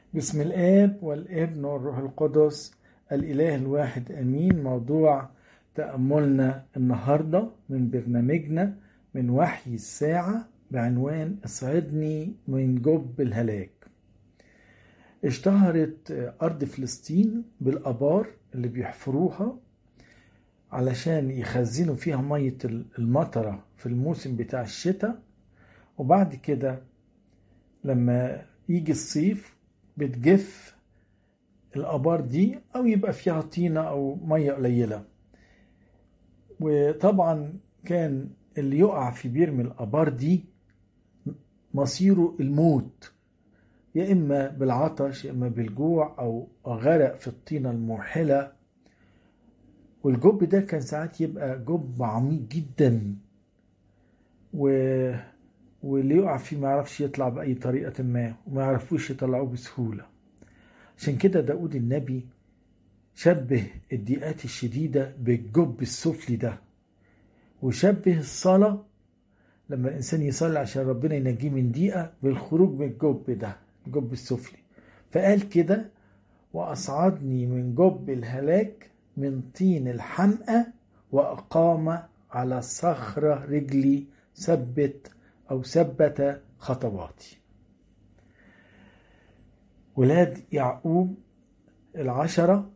بسم الآب والابن والروح القدس الإله الواحد أمين موضوع تأملنا النهاردة من برنامجنا من وحي الساعة بعنوان اصعدني من جب الهلاك اشتهرت أرض فلسطين بالأبار اللي بيحفروها علشان يخزنوا فيها مية المطرة في الموسم بتاع الشتاء وبعد كده لما يجي الصيف بتجف الابار دي او يبقى فيها طينه او ميه قليله وطبعا كان اللي يقع في بير من الابار دي مصيره الموت يا اما بالعطش يا اما بالجوع او غرق في الطينه الموحله والجب ده كان ساعات يبقى جب عميق جدا و واللي يقع فيه ما يعرفش يطلع بأي طريقة ما وما يعرفوش يطلعوه بسهولة عشان كده داود النبي شبه الضيقات الشديدة بالجب السفلي ده وشبه الصلاة لما الإنسان يصلي عشان ربنا ينجيه من ضيقة بالخروج من الجب ده الجب السفلي فقال كده وأصعدني من جب الهلاك من طين الحمأة وأقام على صخرة رجلي ثبت أو ثبت خطواتي ولاد يعقوب العشرة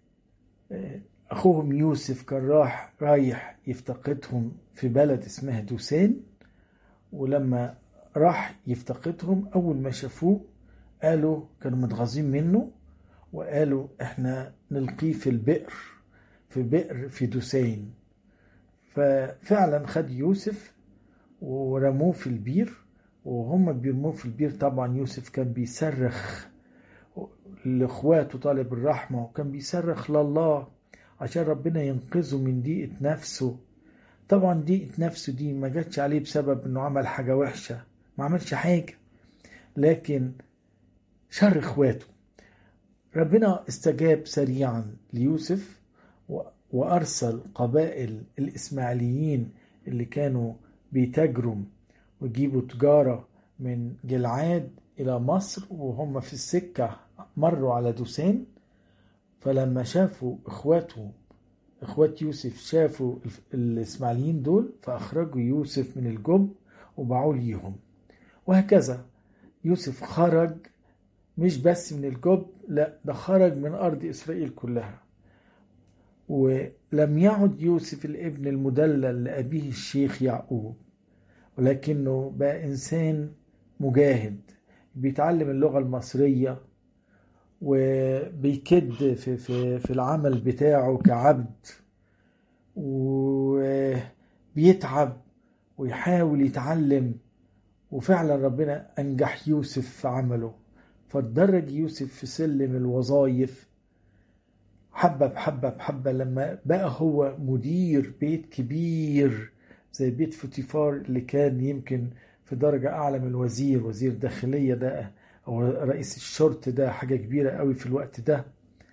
أخوهم يوسف كان راح رايح يفتقدهم في بلد اسمها دوسان ولما راح يفتقدهم أول ما شافوه قالوا كانوا متغاظين منه وقالوا احنا نلقيه في البئر في بئر في دوسين ففعلا خد يوسف ورموه في البير وهم بيرموه في البير طبعا يوسف كان بيصرخ لاخواته طالب الرحمه وكان بيصرخ لله عشان ربنا ينقذه من ضيقه نفسه طبعا ضيقه نفسه دي ما جاتش عليه بسبب انه عمل حاجه وحشه ما عملش حاجه لكن شر اخواته ربنا استجاب سريعا ليوسف وارسل قبائل الاسماعيليين اللي كانوا بيتاجروا ويجيبوا تجارة من جلعاد إلى مصر وهم في السكة مروا على دوسان فلما شافوا إخواته إخوات يوسف شافوا الإسماعيليين دول فأخرجوا يوسف من الجب وباعوه ليهم وهكذا يوسف خرج مش بس من الجب لا ده خرج من أرض إسرائيل كلها ولم يعد يوسف الابن المدلل لأبيه الشيخ يعقوب ولكنه بقى إنسان مجاهد بيتعلم اللغة المصرية وبيكد في, في, في العمل بتاعه كعبد وبيتعب ويحاول يتعلم وفعلا ربنا أنجح يوسف في عمله فاتدرج يوسف في سلم الوظائف حبة بحبة بحبة لما بقى هو مدير بيت كبير زي بيت فوتيفار اللي كان يمكن في درجة أعلى من الوزير وزير داخلية ده أو رئيس الشرطة ده حاجة كبيرة قوي في الوقت ده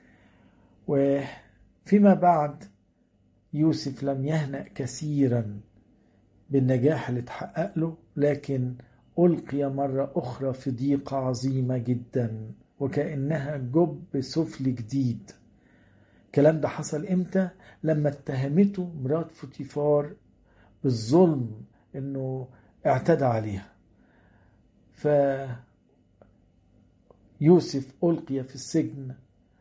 وفيما بعد يوسف لم يهنأ كثيرا بالنجاح اللي اتحقق له لكن ألقي مرة أخرى في ضيقة عظيمة جدا وكأنها جب سفلي جديد الكلام ده حصل امتى لما اتهمته مرات فوتيفار بالظلم انه اعتدى عليها ف يوسف ألقي في السجن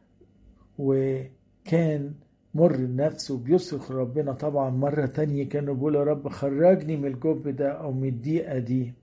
وكان مر النفس وبيصرخ ربنا طبعا مرة تانية كانوا بيقول يا رب خرجني من الجب ده أو من الضيقة دي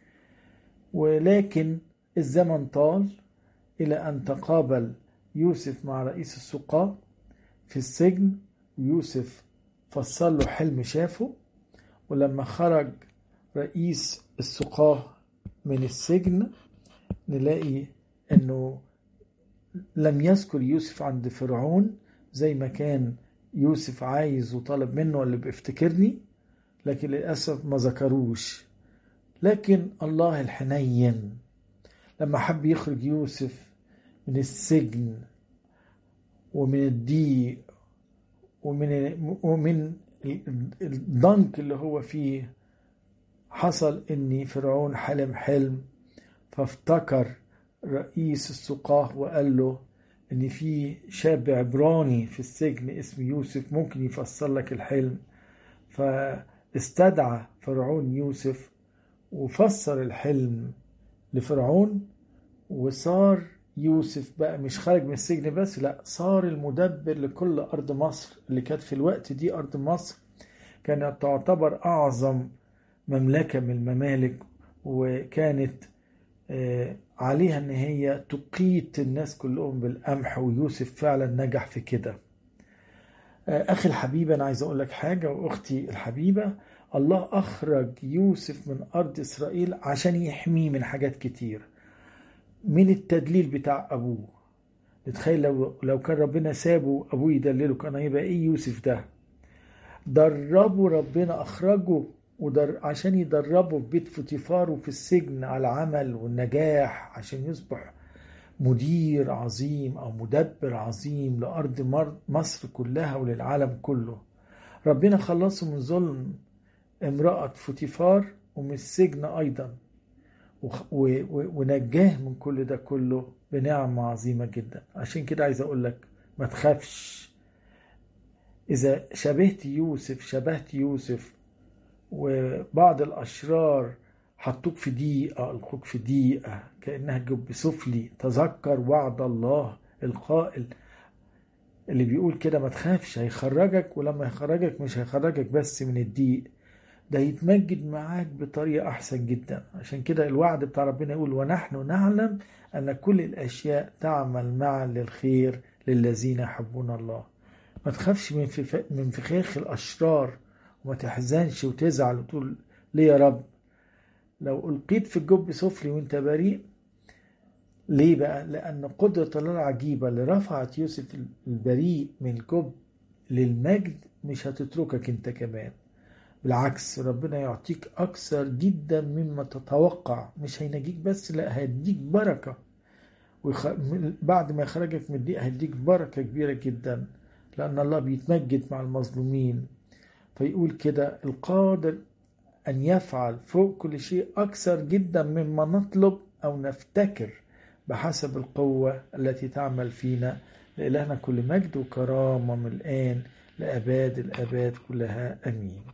ولكن الزمن طال إلى أن تقابل يوسف مع رئيس السقاة في السجن يوسف فصل له حلم شافه ولما خرج رئيس السقاة من السجن نلاقي انه لم يذكر يوسف عند فرعون زي ما كان يوسف عايز وطلب منه اللي بيفتكرني لكن للأسف ما ذكروش لكن الله الحنين لما حب يخرج يوسف من السجن ومن الضيق ومن ومن الضنك اللي هو فيه حصل ان فرعون حلم حلم فافتكر رئيس السقاه وقال له ان في شاب عبراني في السجن اسمه يوسف ممكن يفسر لك الحلم فاستدعى فرعون يوسف وفسر الحلم لفرعون وصار يوسف بقى مش خارج من السجن بس لا صار المدبر لكل أرض مصر اللي كانت في الوقت دي أرض مصر كانت تعتبر أعظم مملكة من الممالك وكانت عليها ان هي تقيت الناس كلهم بالقمح ويوسف فعلا نجح في كده اخي الحبيب انا عايز اقول لك حاجه واختي الحبيبه الله اخرج يوسف من ارض اسرائيل عشان يحميه من حاجات كتير من التدليل بتاع ابوه تخيل لو لو كان ربنا سابه ابوه يدلله كان هيبقى ايه يوسف ده دربه ربنا اخرجه ودر عشان يدربه في بيت فوتيفار وفي السجن على العمل والنجاح عشان يصبح مدير عظيم او مدبر عظيم لارض مصر كلها وللعالم كله ربنا خلصه من ظلم امرأة فوتيفار ومن السجن ايضا ونجاه من كل ده كله بنعمة عظيمة جدا عشان كده عايز اقول لك ما تخافش اذا شبهت يوسف شبهت يوسف وبعض الأشرار حطوك في ضيقة ألقوك في ضيقة كأنها جب سفلي تذكر وعد الله القائل اللي بيقول كده ما تخافش هيخرجك ولما يخرجك مش هيخرجك بس من الضيق ده يتمجد معاك بطريقة أحسن جدا عشان كده الوعد بتاع ربنا يقول ونحن نعلم أن كل الأشياء تعمل معا للخير للذين يحبون الله ما تخافش من من فخاخ الأشرار وما تحزنش وتزعل وتقول ليه يا رب لو ألقيت في الجب سفلي وانت بريء ليه بقى لأن قدرة الله العجيبة اللي رفعت يوسف البريء من الجب للمجد مش هتتركك انت كمان بالعكس ربنا يعطيك أكثر جدا مما تتوقع مش هينجيك بس لا هيديك بركة ويخ... بعد ما يخرجك من الضيق هيديك بركة كبيرة جدا لأن الله بيتمجد مع المظلومين فيقول كده القادر أن يفعل فوق كل شيء أكثر جدا مما نطلب أو نفتكر بحسب القوة التي تعمل فينا لإلهنا كل مجد وكرامة من الآن لأباد الآباد كلها أمين